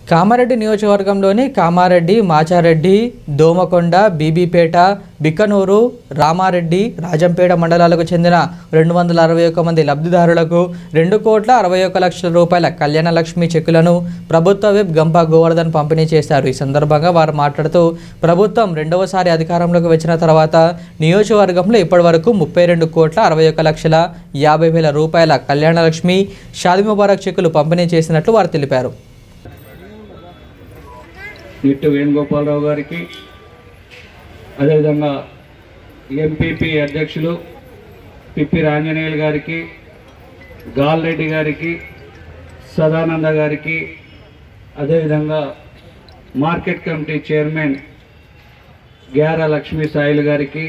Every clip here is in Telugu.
కామారెడ్డి నియోజకవర్గంలోని కామారెడ్డి మాచారెడ్డి దోమకొండ బీబీపేట బిక్కనూరు రామారెడ్డి రాజంపేట మండలాలకు చెందిన రెండు వందల అరవై ఒక్క మంది లబ్ధిదారులకు రెండు కోట్ల అరవై ఒక్క లక్షల రూపాయల కళ్యాణ లక్ష్మి చెక్కులను ప్రభుత్వ విప్ గంపా గోవర్ధన్ పంపిణీ చేశారు ఈ సందర్భంగా వారు మాట్లాడుతూ ప్రభుత్వం రెండవసారి అధికారంలోకి వచ్చిన తర్వాత నియోజకవర్గంలో ఇప్పటివరకు ముప్పై రెండు కోట్ల అరవై ఒక్క లక్షల యాభై వేల రూపాయల కళ్యాణ లక్ష్మి షాది ముబారక్ చెక్కులు పంపిణీ చేసినట్లు వారు తెలిపారు నిట్టు వేణుగోపాలరావు గారికి అదేవిధంగా ఎంపీపీ అధ్యక్షులు పిప్పి రాంజనేయులు గారికి గాల్రెడ్డి గారికి సదానంద గారికి అదేవిధంగా market committee chairman Gyara Lakshmi Sailu గారికి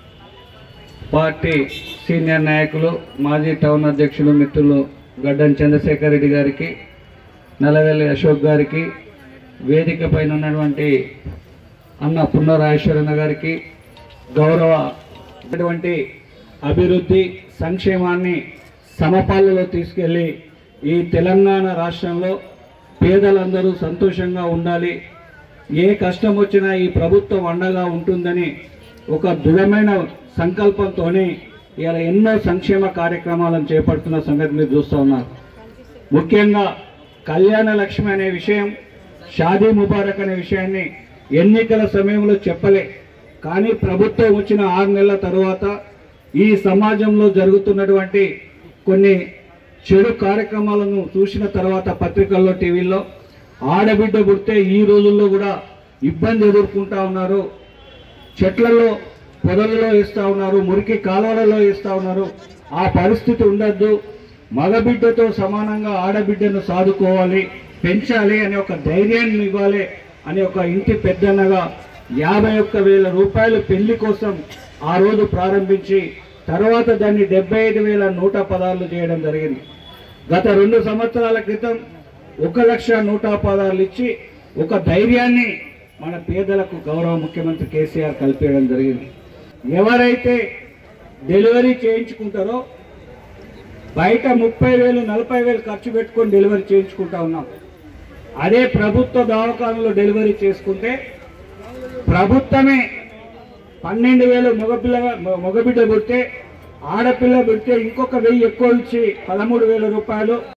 పార్టీ సీనియర్ నాయకులు మాజీ టౌన్ అధ్యక్షులు మిత్రులు గడ్డం చంద్రశేఖర్ రెడ్డి గారికి నల్లవెల్లి అశోక్ గారికి వేదిక పైన ఉన్నటువంటి అన్న పున్నరాజేశ్వరన్న గారికి గౌరవ అటువంటి అభివృద్ధి సంక్షేమాన్ని సమపాలలో తీసుకెళ్ళి ఈ తెలంగాణ రాష్ట్రంలో పేదలందరూ సంతోషంగా ఉండాలి ఏ కష్టం వచ్చినా ఈ ప్రభుత్వం అండగా ఉంటుందని ఒక దృఢమైన సంకల్పంతోనే ఇలా ఎన్నో సంక్షేమ కార్యక్రమాలను చేపడుతున్న సంగతి మీరు చూస్తూ ఉన్నారు ముఖ్యంగా కళ్యాణ లక్ష్మి అనే విషయం షాదీ ముబారక్ అనే విషయాన్ని ఎన్నికల సమయంలో చెప్పలే కానీ ప్రభుత్వం వచ్చిన ఆరు నెలల తరువాత ఈ సమాజంలో జరుగుతున్నటువంటి కొన్ని చెడు కార్యక్రమాలను చూసిన తర్వాత పత్రికల్లో టీవీల్లో ఆడబిడ్డ పుడితే ఈ రోజుల్లో కూడా ఇబ్బంది ఎదుర్కొంటా ఉన్నారు చెట్లలో పొదలలో ఇస్తా ఉన్నారు మురికి కాలువలలో ఇస్తా ఉన్నారు ఆ పరిస్థితి ఉండద్దు మగబిడ్డతో సమానంగా ఆడబిడ్డను సాదుకోవాలి పెంచాలి అనే ఒక ధైర్యాన్ని ఇవ్వాలి అనే ఒక ఇంటి పెద్దన్నగా యాభై ఒక్క వేల రూపాయలు పెళ్లి కోసం ఆ రోజు ప్రారంభించి తర్వాత దాన్ని డెబ్బై ఐదు వేల నూట పదార్లు చేయడం జరిగింది గత రెండు సంవత్సరాల క్రితం ఒక లక్ష నూట పదార్లు ఇచ్చి ఒక ధైర్యాన్ని మన పేదలకు గౌరవ ముఖ్యమంత్రి కేసీఆర్ కల్పించడం జరిగింది ఎవరైతే డెలివరీ చేయించుకుంటారో బయట ముప్పై వేలు నలభై వేలు ఖర్చు పెట్టుకొని డెలివరీ చేయించుకుంటా ఉన్నాం అదే ప్రభుత్వ దవాఖానలో డెలివరీ చేసుకుంటే ప్రభుత్వమే పన్నెండు వేలు మగపిల్ల మగబిడ్డ పుడితే ఆడపిల్ల పుడితే ఇంకొక వెయ్యి ఎక్కువ ఇచ్చి పదమూడు వేల రూపాయలు